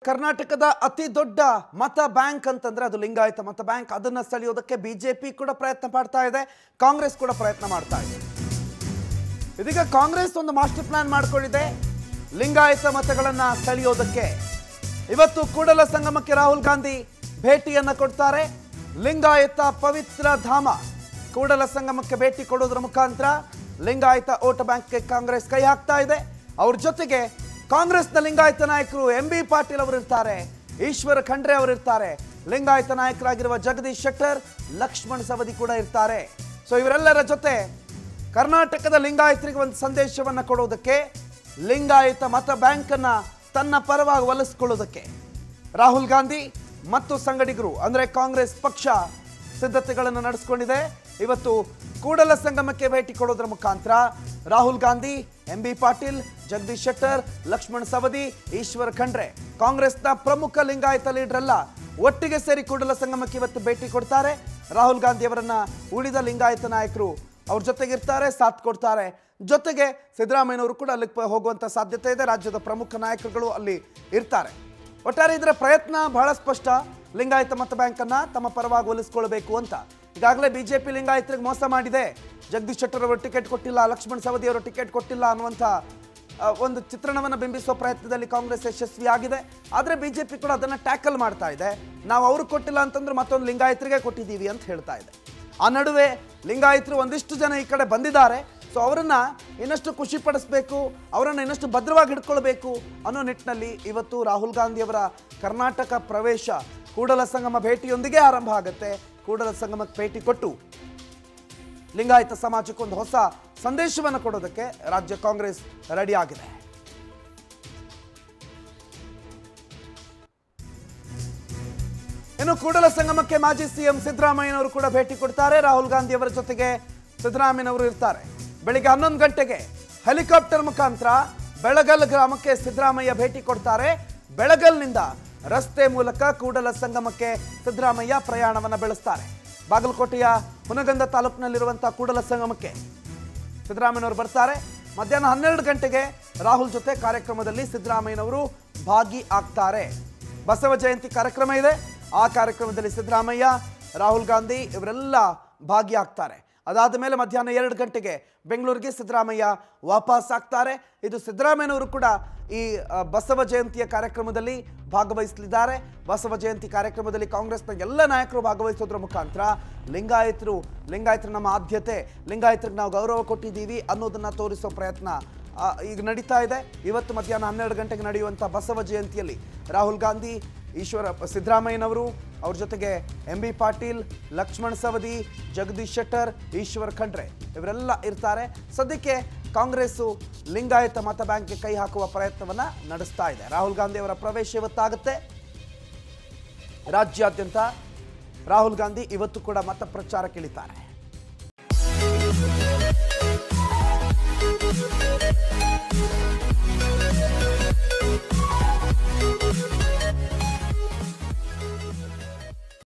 ಕರ್ನಾಟಕದ ಅತಿ ದೊಡ್ಡ ಮತ ಬ್ಯಾಂಕ್ ಅಂತಂದ್ರೆ ಅದು ಲಿಂಗಾಯತ ಮತ ಬ್ಯಾಂಕ್ ಅದನ್ನ ಸೆಳೆಯೋದಕ್ಕೆ ಬಿಜೆಪಿ ಕೂಡ ಪ್ರಯತ್ನ ಪಡ್ತಾ ಇದೆ ಕಾಂಗ್ರೆಸ್ ಕೂಡ ಪ್ರಯತ್ನ ಮಾಡ್ತಾ ಇದೆ ಇದೀಗ ಕಾಂಗ್ರೆಸ್ ಒಂದು ಮಾಸ್ಟರ್ ಪ್ಲಾನ್ ಮಾಡ್ಕೊಂಡಿದೆ ಲಿಂಗಾಯತ ಮತಗಳನ್ನ ಸೆಳೆಯೋದಕ್ಕೆ ಇವತ್ತು ಕೂಡಲ ಸಂಗಮಕ್ಕೆ ರಾಹುಲ್ ಗಾಂಧಿ ಭೇಟಿಯನ್ನ ಕೊಡ್ತಾರೆ ಲಿಂಗಾಯತ ಪವಿತ್ರ ಧಾಮ ಕೂಡಲ ಸಂಗಮಕ್ಕೆ ಭೇಟಿ ಕೊಡೋದ್ರ ಮುಖಾಂತರ ಲಿಂಗಾಯತ ವೋಟ್ ಬ್ಯಾಂಕ್ಗೆ ಕಾಂಗ್ರೆಸ್ ಕೈ ಹಾಕ್ತಾ ಇದೆ ಅವ್ರ ಜೊತೆಗೆ ಕಾಂಗ್ರೆಸ್ನ ಲಿಂಗಾಯತ ನಾಯಕರು ಎಂ ಬಿ ಪಾಟೀಲ್ ಅವರು ಇರ್ತಾರೆ ಈಶ್ವರ ಖಂಡ್ರೆ ಅವರು ಇರ್ತಾರೆ ಲಿಂಗಾಯತ ನಾಯಕರಾಗಿರುವ ಜಗದೀಶ್ ಶೆಟ್ಟರ್ ಲಕ್ಷ್ಮಣ್ ಸವದಿ ಕೂಡ ಇರ್ತಾರೆ ಸೊ ಇವರೆಲ್ಲರ ಜೊತೆ ಕರ್ನಾಟಕದ ಲಿಂಗಾಯತರಿಗೆ ಒಂದು ಸಂದೇಶವನ್ನ ಕೊಡೋದಕ್ಕೆ ಲಿಂಗಾಯತ ಮತ ಬ್ಯಾಂಕ್ ಅನ್ನ ತನ್ನ ಪರವಾಗಿ ಒಲಿಸ್ಕೊಳ್ಳೋದಕ್ಕೆ ರಾಹುಲ್ ಗಾಂಧಿ ಮತ್ತು ಸಂಗಡಿಗರು ಅಂದ್ರೆ ಕಾಂಗ್ರೆಸ್ ಪಕ್ಷ ಸಿದ್ಧತೆಗಳನ್ನು ನಡೆಸಿಕೊಂಡಿದೆ ಇವತ್ತು ಕೂಡಲ ಸಂಗಮಕ್ಕೆ ಭೇಟಿ ಕೊಡೋದ್ರ ಮುಖಾಂತರ ರಾಹುಲ್ ಗಾಂಧಿ ಎಂ ಬಿ ಪಾಟೀಲ್ ಜಗದೀಶ್ ಶೆಟ್ಟರ್ ಲಕ್ಷ್ಮಣ್ ಸವದಿ ಈಶ್ವರ್ ಖಂಡ್ರೆ ಕಾಂಗ್ರೆಸ್ನ ಪ್ರಮುಖ ಲಿಂಗಾಯತ ಲೀಡರ್ ಎಲ್ಲ ಒಟ್ಟಿಗೆ ಸೇರಿ ಕೂಡಲ ಸಂಗಮಕ್ಕೆ ಇವತ್ತು ಭೇಟಿ ಕೊಡ್ತಾರೆ ರಾಹುಲ್ ಗಾಂಧಿ ಅವರನ್ನ ಉಳಿದ ಲಿಂಗಾಯತ ನಾಯಕರು ಅವ್ರ ಜೊತೆಗಿರ್ತಾರೆ ಸಾಥ್ ಕೊಡ್ತಾರೆ ಜೊತೆಗೆ ಸಿದ್ದರಾಮಯ್ಯನವರು ಕೂಡ ಅಲ್ಲಿಗೆ ಪ- ಹೋಗುವಂತ ಸಾಧ್ಯತೆ ಇದೆ ರಾಜ್ಯದ ಪ್ರಮುಖ ನಾಯಕರುಗಳು ಅಲ್ಲಿ ಇರ್ತಾರೆ ಒಟ್ಟಾರೆ ಇದರ ಪ್ರಯತ್ನ ಬಹಳ ಸ್ಪಷ್ಟ ಲಿಂಗಾಯತ ಮತ ಬ್ಯಾಂಕ್ ಅನ್ನ ತಮ್ಮ ಪರವಾಗಿ ಒಲಿಸ್ಕೊಳ್ಬೇಕು ಅಂತ ಈಗಾಗಲೇ ಬಿಜೆಪಿ ಲಿಂಗಾಯತರಿಗೆ ಮೋಸ ಮಾಡಿದೆ ಜಗದೀಶ್ ಶೆಟ್ಟರ್ ಅವರು ಟಿಕೆಟ್ ಕೊಟ್ಟಿಲ್ಲ ಲಕ್ಷ್ಮಣ್ ಸವದಿ ಅವರು ಟಿಕೆಟ್ ಕೊಟ್ಟಿಲ್ಲ ಅನ್ನುವಂಥ ಆ, ಒಂದು ಚಿತ್ರಣವನ್ನು ಬಿಂಬಿಸುವ ಪ್ರಯತ್ನದಲ್ಲಿ ಕಾಂಗ್ರೆಸ್ ಯಶಸ್ವಿಯಾಗಿದೆ ಆದರೆ ಬಿಜೆಪಿ ಕೂಡ ಅದನ್ನು ಟ್ಯಾಕಲ್ ಮಾಡ್ತಾ ಇದೆ ನಾವು ಅವ್ರಿಗೆ ಕೊಟ್ಟಿಲ್ಲ ಅಂತಂದ್ರೆ ಮತ್ತೊಂದು ಲಿಂಗಾಯತರಿಗೆ ಕೊಟ್ಟಿದ್ದೀವಿ ಅಂತ ಹೇಳ್ತಾ ಇದೆ ಆ ನಡುವೆ ಲಿಂಗಾಯತರು ಒಂದಿಷ್ಟು ಜನ ಈ ಕಡೆ ಬಂದಿದ್ದಾರೆ ಸೊ ಅವರನ್ನ ಇನ್ನಷ್ಟು ಖುಷಿ ಪಡಿಸ್ಬೇಕು ಅವರನ್ನು ಇನ್ನಷ್ಟು ಭದ್ರವಾಗಿ ಹಿಡ್ಕೊಳ್ಬೇಕು ಅನ್ನೋ ನಿಟ್ಟಿನಲ್ಲಿ ಇವತ್ತು ರಾಹುಲ್ ಗಾಂಧಿ ಅವರ ಕರ್ನಾಟಕ ಪ್ರವೇಶ ಕೂಡಲ ಸಂಗಮ ಭೇಟಿಯೊಂದಿಗೆ ಆರಂಭ ಆಗುತ್ತೆ ಕೂಡಲ ಸಂಗಮಕ್ಕೆ ಭೇಟಿ ಕೊಟ್ಟು ಲಿಂಗಾಯತ ಸಮಾಜಕ್ಕೆ ಒಂದು ಹೊಸ ಸಂದೇಶವನ್ನು ಕೊಡೋದಕ್ಕೆ ರಾಜ್ಯ ಕಾಂಗ್ರೆಸ್ ರೆಡಿ ಆಗಿದೆ ಇನ್ನು ಕೂಡಲ ಸಂಗಮಕ್ಕೆ ಮಾಜಿ ಸಿಎಂ ಸಿದ್ದರಾಮಯ್ಯನವರು ಕೂಡ ಭೇಟಿ ಕೊಡ್ತಾರೆ ರಾಹುಲ್ ಗಾಂಧಿ ಅವರ ಜೊತೆಗೆ ಸಿದ್ದರಾಮಯ್ಯನವರು ಇರ್ತಾರೆ ಬೆಳಿಗ್ಗೆ ಹನ್ನೊಂದು ಗಂಟೆಗೆ ಹೆಲಿಕಾಪ್ಟರ್ ಮುಖಾಂತರ ಬೆಳಗಲ್ ಗ್ರಾಮಕ್ಕೆ ಸಿದ್ದರಾಮಯ್ಯ ಭೇಟಿ ಕೊಡ್ತಾರೆ ಬೆಳಗಲ್ನಿಂದ ರಸ್ತೆ ಮೂಲಕ ಕೂಡಲ ಸಂಗಮಕ್ಕೆ ಸಿದ್ದರಾಮಯ್ಯ ಪ್ರಯಾಣವನ್ನು ಬೆಳೆಸ್ತಾರೆ ಬಾಗಲಕೋಟೆಯ ಹುನಗಂದ ತಾಲೂಕಿನಲ್ಲಿರುವಂತಹ ಕೂಡಲ ಸಂಗಮಕ್ಕೆ ಸಿದ್ದರಾಮಯ್ಯನವರು ಬರ್ತಾರೆ ಮಧ್ಯಾಹ್ನ ಹನ್ನೆರಡು ಗಂಟೆಗೆ ರಾಹುಲ್ ಜೊತೆ ಕಾರ್ಯಕ್ರಮದಲ್ಲಿ ಸಿದ್ದರಾಮಯ್ಯನವರು ಭಾಗಿ ಆಗ್ತಾರೆ ಬಸವ ಜಯಂತಿ ಕಾರ್ಯಕ್ರಮ ಇದೆ ಆ ಕಾರ್ಯಕ್ರಮದಲ್ಲಿ ಸಿದ್ದರಾಮಯ್ಯ ರಾಹುಲ್ ಗಾಂಧಿ ಇವರೆಲ್ಲ ಭಾಗಿಯಾಗ್ತಾರೆ ಅದಾದ ಮೇಲೆ ಮಧ್ಯಾಹ್ನ ಎರಡು ಗಂಟೆಗೆ ಬೆಂಗಳೂರಿಗೆ ಸಿದ್ದರಾಮಯ್ಯ ವಾಪಸ್ ಆಗ್ತಾರೆ ಇದು ಸಿದ್ದರಾಮಯ್ಯನವರು ಕೂಡ ಈ ಆ, ಬಸವ ಜಯಂತಿಯ ಕಾರ್ಯಕ್ರಮದಲ್ಲಿ ಭಾಗವಹಿಸಲಿದ್ದಾರೆ ಬಸವ ಜಯಂತಿ ಕಾರ್ಯಕ್ರಮದಲ್ಲಿ ಕಾಂಗ್ರೆಸ್ನ ಎಲ್ಲ ನಾಯಕರು ಭಾಗವಹಿಸೋದ್ರ ಮುಖಾಂತರ ಲಿಂಗಾಯತರು ಲಿಂಗಾಯತರು ನಮ್ಮ ಆದ್ಯತೆ ಲಿಂಗಾಯತರಿಗೆ ನಾವು ಗೌರವ ಕೊಟ್ಟಿದ್ದೀವಿ ಅನ್ನೋದನ್ನ ತೋರಿಸೋ ಪ್ರಯತ್ನ ಆ, ಈಗ ನಡೀತಾ ಇದೆ ಇವತ್ತು ಮಧ್ಯಾಹ್ನ ಹನ್ನೆರಡು ಗಂಟೆಗೆ ನಡೆಯುವಂಥ ಬಸವ ಜಯಂತಿಯಲ್ಲಿ ರಾಹುಲ್ ಗಾಂಧಿ ಈಶ್ವರ ಸಿದ್ದರಾಮಯ್ಯನವರು ಅವ್ರ ಜೊತೆಗೆ ಎಂ ಬಿ ಪಾಟೀಲ್ ಲಕ್ಷ್ಮಣ್ ಸವದಿ ಜಗದೀಶ್ ಶೆಟ್ಟರ್ ಈಶ್ವರ್ ಖಂಡ್ರೆ ಇವರೆಲ್ಲ ಇರ್ತಾರೆ ಸದ್ಯಕ್ಕೆ ಕಾಂಗ್ರೆಸ್ಸು ಲಿಂಗಾಯತ ಮತ ಬ್ಯಾಂಕ್ಗೆ ಕೈ ಹಾಕುವ ಪ್ರಯತ್ನವನ್ನ ನಡೆಸ್ತಾ ಇದೆ ರಾಹುಲ್ ಗಾಂಧಿ ಅವರ ಪ್ರವೇಶ ಇವತ್ತಾಗುತ್ತೆ ರಾಜ್ಯಾದ್ಯಂತ ರಾಹುಲ್ ಗಾಂಧಿ ಇವತ್ತು ಕೂಡ ಮತ ಪ್ರಚಾರಕ್ಕಿಳಿತಾರೆ